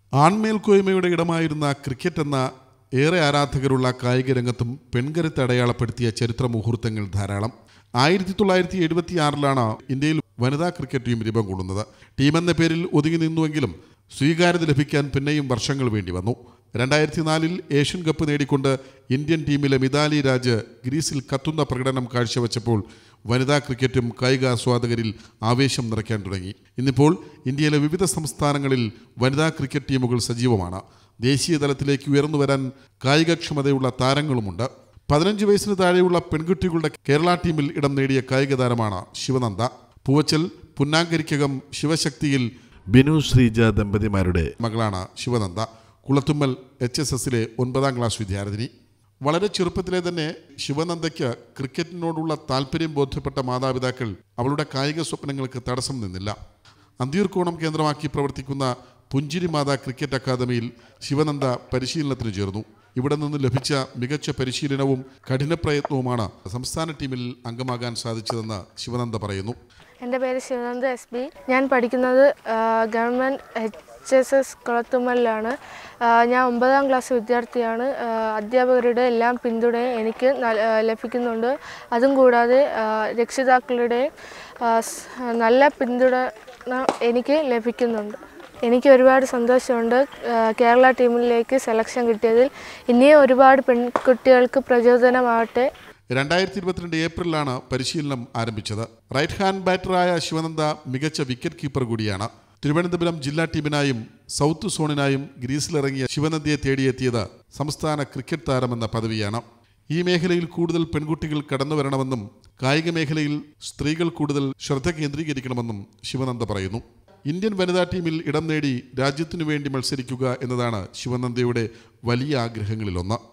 ആൺമേൽക്കോയ്മയുടെ ഇടമായിരുന്ന cricket എന്ന ഏറെ ആരാധകരുള്ള കായിക രംഗത്തും പെൺകരുത്ത് അടയാളപ്പെടുത്തിയ ചരിത്ര മുഹൂർത്തങ്ങൾ ധാരാളം ആയിരത്തി തൊള്ളായിരത്തി എഴുപത്തി ആറിലാണ് ഇന്ത്യയിൽ വനിതാ ക്രിക്കറ്റ് ടീം രൂപം കൊള്ളുന്നത് ടീമെന്ന പേരിൽ ഒതുങ്ങി നിന്നുവെങ്കിലും സ്വീകാര്യത ലഭിക്കാൻ പിന്നെയും വർഷങ്ങൾ വേണ്ടി വന്നു രണ്ടായിരത്തി നാലിൽ ഏഷ്യൻ കപ്പ് നേടിക്കൊണ്ട് ഇന്ത്യൻ ടീമിലെ മിതാലി രാജ് ഗ്രീസിൽ കത്തുന്ന പ്രകടനം കാഴ്ചവെച്ചപ്പോൾ വനിതാ ക്രിക്കറ്റും കായികാസ്വാദകരിൽ ആവേശം നിറയ്ക്കാൻ തുടങ്ങി ഇന്നിപ്പോൾ ഇന്ത്യയിലെ വിവിധ സംസ്ഥാനങ്ങളിൽ വനിതാ ക്രിക്കറ്റ് ടീമുകൾ സജീവമാണ് ദേശീയ തലത്തിലേക്ക് ഉയർന്നു വരാൻ കായികക്ഷമതയുള്ള താരങ്ങളുമുണ്ട് പതിനഞ്ച് വയസ്സിന് താഴെയുള്ള പെൺകുട്ടികളുടെ കേരള ടീമിൽ ഇടം നേടിയ കായിക താരമാണ് ശിവനന്ദ പൂവച്ചൽ പുന്നാങ്കരിക്കകം ശിവശക്തിയിൽ ബിനു ശ്രീജ ദമ്പതിമാരുടെ മകളാണ് ശിവനന്ദ കുളത്തുമ്മൽ എച്ച് എസ് എസിലെ ഒൻപതാം ക്ലാസ് വിദ്യാർത്ഥിനി വളരെ ചെറുപ്പത്തിലെ തന്നെ ശിവനന്ദയ്ക്ക് ക്രിക്കറ്റിനോടുള്ള താല്പര്യം ബോധ്യപ്പെട്ട മാതാപിതാക്കൾ അവളുടെ കായിക സ്വപ്നങ്ങൾക്ക് തടസ്സം നിന്നില്ല അന്തിയൂർക്കോണം കേന്ദ്രമാക്കി പ്രവർത്തിക്കുന്ന പുഞ്ചിരി മാതാ ക്രിക്കറ്റ് അക്കാദമിയിൽ ശിവനന്ദ പരിശീലനത്തിന് ചേർന്നു ഇവിടെ നിന്ന് ലഭിച്ച മികച്ച പരിശീലനവും കഠിന പ്രയത്നവുമാണ് സംസ്ഥാന ടീമിൽ അംഗമാകാൻ സാധിച്ചതെന്ന് ശിവനന്ദ പറയുന്നു എൻ്റെ പേര് ശിവനന്ദ എസ് ബി ഞാൻ പഠിക്കുന്നത് ആ, ഗവൺമെൻറ് എച്ച് എസ് എസ് കുളത്തുമ്മലിലാണ് ആ, ഞാൻ ഒമ്പതാം ക്ലാസ് വിദ്യാർത്ഥിയാണ് ആ, അധ്യാപകരുടെ എല്ലാം പിന്തുണയും എനിക്ക് നൽ- ആ, ലഭിക്കുന്നുണ്ട് അതും കൂടാതെ ആ, രക്ഷിതാക്കളുടെ ആ, സ്- നല്ല പിന്തുണ എനിക്ക് ലഭിക്കുന്നുണ്ട് എനിക്ക് ഒരുപാട് സന്തോഷമുണ്ട് ആ, കേരള ടീമിലേക്ക് സെലക്ഷൻ കിട്ടിയതിൽ ഇനിയും ഒരുപാട് പെൺകുട്ടികൾക്ക് പ്രചോദനമാവട്ടെ രണ്ടായിരത്തി ഇരുപത്തിരണ്ട് ഏപ്രിലാണ് പരിശീലനം ആരംഭിച്ചത് റൈറ്റ് ഹാൻഡ് ബാറ്ററായ ശിവനന്ദ മികച്ച വിക്കറ്റ് കീപ്പർ കൂടിയാണ് തിരുവനന്തപുരം ജില്ലാ ടീമിനായും സൗത്ത് സോണിനായും ഗ്രീസിലിറങ്ങിയ ശിവനന്ദയെ തേടിയെത്തിയത് സംസ്ഥാന ക്രിക്കറ്റ് താരമെന്ന പദവിയാണ് ഈ മേഖലയിൽ കൂടുതൽ പെൺകുട്ടികൾ കടന്നു വരണമെന്നും കായിക മേഖലയിൽ സ്ത്രീകൾ കൂടുതൽ ശ്രദ്ധ കേന്ദ്രീകരിക്കണമെന്നും ശിവനന്ദ പറയുന്നു ഇന്ത്യൻ വനിതാ ടീമിൽ ഇടം നേടി രാജ്യത്തിനു വേണ്ടി മത്സരിക്കുക എന്നതാണ് ശിവനന്ദയുടെ വലിയ ആഗ്രഹങ്ങളിലൊന്ന്